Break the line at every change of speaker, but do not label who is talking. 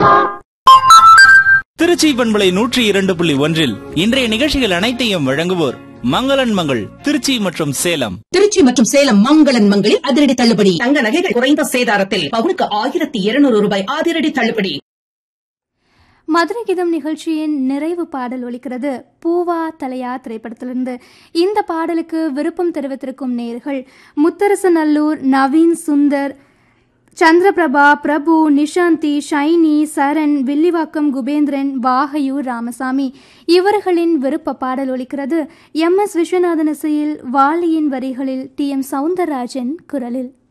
திருச்சி பண்பலை நூற்றி இரண்டு புள்ளி ஒன்றில் இன்றைய நிகழ்ச்சிகள் அனைத்தையும் வழங்குவோர் மங்களன் மங்கள் திருச்சி மற்றும் சேலம்
திருச்சி மற்றும் சேலம் மங்களன் மங்களில் அதிரடி தள்ளுபடி
தங்க நகைகள் குறைந்த சேதாரத்தில் பவுனுக்கு ஆயிரத்தி இருநூறு ரூபாய் அதிரடி தள்ளுபடி
மதுரை கீதம் நிகழ்ச்சியின் நிறைவு பாடல் ஒலிக்கிறது பூவா தலையா திரைப்படத்திலிருந்து இந்த பாடலுக்கு விருப்பம் தெரிவித்திருக்கும் நேர்கள் முத்தரசநல்லூர் நவீன் சுந்தர் சந்திரபிரபா பிரபு நிஷாந்தி ஷைனி சரண் வில்லிவாக்கம் குபேந்திரன் வாகையூர் ராமசாமி இவர்களின் விருப்ப பாடல் ஒலிக்கிறது எம் எஸ் விஸ்வநாதன் இசையில் வாலியின் வரிகளில் டி எம் சவுந்தரராஜன் குரலில்